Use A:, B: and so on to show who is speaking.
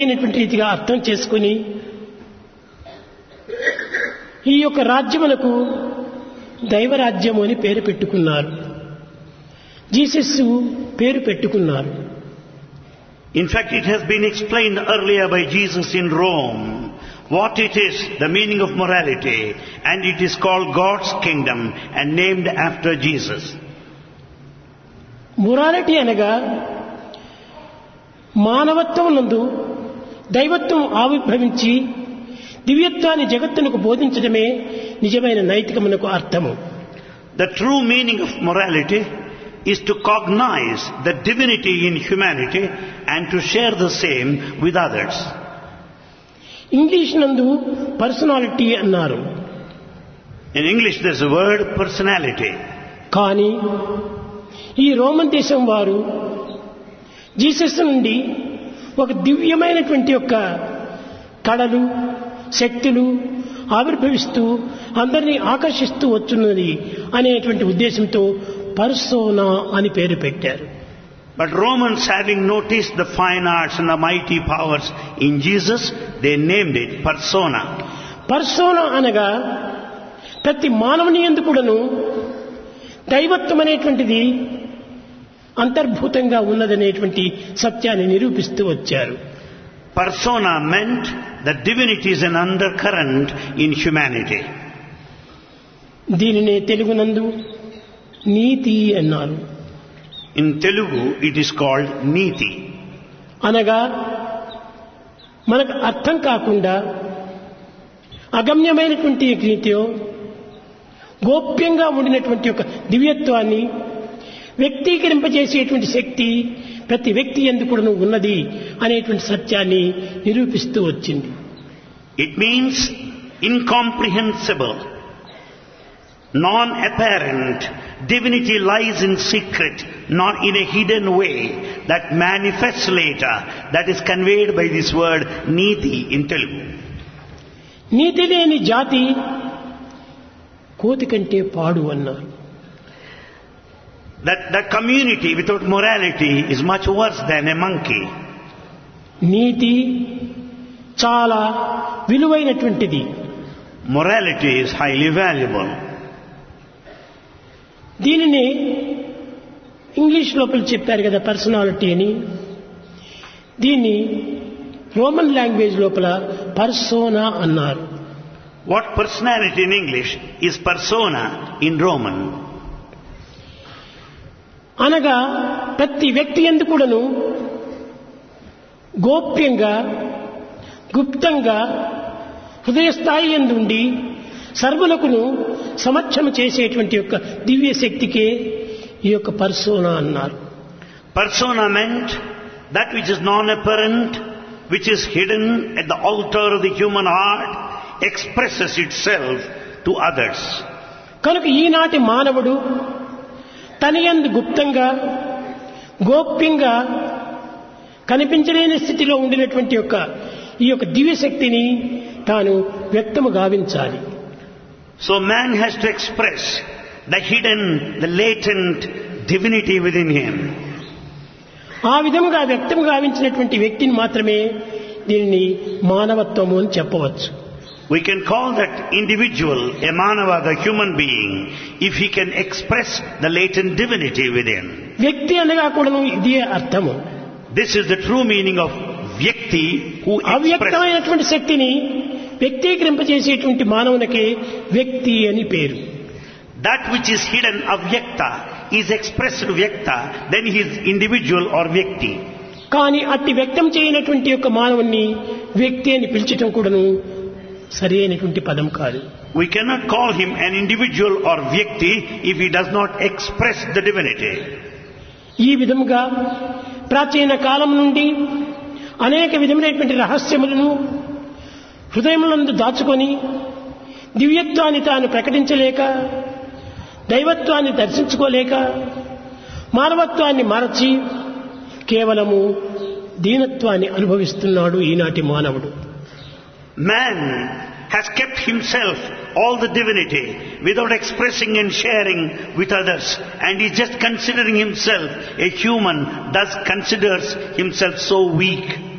A: అయినటువంటి రీతిగా అర్థం చేసుకుని ఈ యొక్క రాజ్యములకు దైవరాజ్యము అని పేరు పెట్టుకున్నారు జీసస్ పేరు పెట్టుకున్నారు
B: In fact, it has been explained earlier by Jesus in Rome what it is, the meaning of morality, and it is called God's kingdom and named after Jesus.
A: Morality అనగా మానవత్వం నందు దైవత్వం ఆవిర్భవించి దివ్యత్వాన్ని జగత్తునకు బోధించడమే నిజమైన నైతికమునకు అర్థము
B: The true meaning of morality is to cognize the divinity in humanity and to share the same with others.
A: English నందు personality అన్నారు
B: In English there's a word personality.
A: కానీ ఈ రోమన్ దేశం వారు జీసస్ నుండి ఒక దివ్యమైనటువంటి యొక్క కళలు శక్తులు ఆవిర్భవిస్తూ అందరినీ ఆకర్షిస్తూ వచ్చున్నది అనేటువంటి ఉద్దేశంతో పర్సోనా అని పేరు పెట్టారు
B: But Romans having noticed the fine arts and the mighty powers in Jesus, they named it persona.
A: Persona అనగా ప్రతి మానవుని ఎందుకుడను దైవత్వం అనేటువంటిది అంతర్భూతంగా ఉన్నదనేటువంటి సత్యాన్ని నిరూపిస్తూ వచ్చారు
B: Persona meant that divinity is an undercurrent in humanity.
A: దీనినే తెలుగునందు నీతి అన్నారు
B: In Telugu, it is called Niti.
A: అనగా మనకు అర్థం కాకుండా అగమ్యమైనటువంటి నీతిలో గోప్యంగా ఉండినటువంటి ఒక దివ్యత్వాన్ని వ్యక్తీకరింపజేసేటువంటి శక్తి ప్రతి వ్యక్తి ఎందుకు ఉన్నది అనేటువంటి సత్యాన్ని నిరూపిస్తూ వచ్చింది
B: It means incomprehensible, non-apparent. Divinity lies in secret, not in a hidden way that manifests later, that is conveyed by this word Niti in Telugu.
A: నీతి లేని జాతి కోతి కంటే పాడు అన్నారు
B: That, that community without morality is much worse than a monkey.
A: నీతి చాలా విలువైనటువంటిది
B: Morality is highly valuable.
A: దీనిని ఇంగ్లీష్ లోపల చెప్పారు కదా పర్సనాలిటీ అని దీన్ని రోమన్ లాంగ్వేజ్ లోపల పర్సోనా అన్నారు
B: What personality in English is persona in Roman?
A: అనగా ప్రతి వ్యక్తి ఎందుకుడను గోప్యంగా గుప్తంగా హృదయ స్థాయి ఎందుండి సర్వులకును సమక్షము చేసేటువంటి యొక్క దివ్య శక్తికే ఈ యొక్క పర్సోనా అన్నారు
B: Persona meant that which is non-apparent, which is hidden at the altar of the human heart, expresses itself to others.
A: కనుక ఈనాటి మానవుడు తన యందు గుప్తంగా గోప్యంగా కనిపించలేని స్థితిలో ఉండినటువంటి యొక్క ఈ యొక్క దివ్య శక్తిని తాను వ్యక్తము గావించాలి
B: So man has to express the hidden, the latent divinity within him.
A: ఆ విధముగా వ్యక్తం గావించినటువంటి వ్యక్తిని మాత్రమే దీనిని మానవత్వము అని చెప్పవచ్చు
B: We can call that individual a manava, the human being, if he can express the latent divinity within.
A: వ్యక్తి అనగా కూడాను ఇదే అర్థము
B: This is the true meaning of vyakti who expresses.
A: అవ్యక్తమైనటువంటి శక్తిని వ్యక్తీకరింపజేసేటువంటి మానవునికే వ్యక్తి అని పేరు
B: That which is hidden avyakta is expressed vyakta, then he is individual or vyakti.
A: కానీ అట్టి వ్యక్తం చేయనటువంటి యొక్క మానవుణ్ణి వ్యక్తి అని పిలిచటం కూడాను సరి అయినటువంటి పదం కాదు
B: We cannot call him an individual or vyakti if he does not express the divinity.
A: ఈ విధముగా ప్రాచీన కాలం నుండి అనేక విధములైనటువంటి రహస్యములను హృదయములందు దాచుకొని దివ్యత్వాన్ని తాను ప్రకటించలేక దైవత్వాన్ని దర్శించుకోలేక మానవత్వాన్ని మరచి కేవలము దీనత్వాన్ని అనుభవిస్తున్నాడు ఈనాటి మానవుడు
B: Man has kept himself all the divinity without expressing and sharing with others and is just considering himself a human thus considers himself so weak